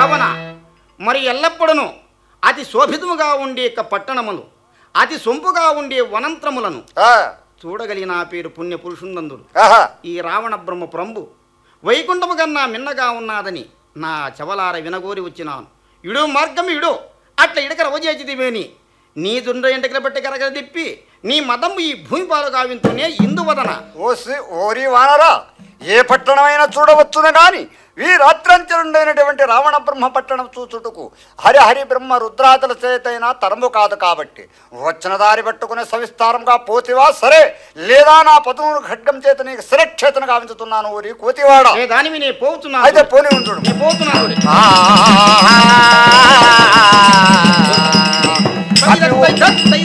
కావున మరి ఎల్లప్పుడూ అతి శోభితముగా ఉండే యొక్క పట్టణములు అతి సొంపుగా ఉండే వనంత్రములను ఆ, చూడగలిగిన ఆ పేరు పుణ్య పురుషుందందులు ఆహా. ఈ రావణ బ్రహ్మ ప్రంభు వైకుంఠము కన్నా మిన్నగా ఉన్నదని నా చవలార వినగోరి వచ్చినాను ఇడు మార్గం ఇడు అట్లా ఇడక రవజేచిదివేని నీ దుండ్ర ఎంటకల బట్టి కరగల తిప్పి నీ మదము ఈ భూమి పాలు కావింతూనే ఇందువదన ఓసి ఓరి వానరా ఏ పట్టణమైనా చూడవచ్చును గాని ఈ రాత్రంచరుండైనటువంటి రావణ బ్రహ్మ పట్టణం చూచుటకు హరిహరి బ్రహ్మ రుద్రాదుల చేతైనా తరము కాదు కాబట్టి వచ్చిన దారి పట్టుకునే సవిస్తారంగా పోతివా సరే లేదా నా పదువును ఖడ్గం చేత నీకు శిరక్షేతను గావించుతున్నాను ఊరి కోతివాడ ఏ దానివి నే పోతున్నాను అయితే పోని ఉండు నే పోతున్నాను ఆ తై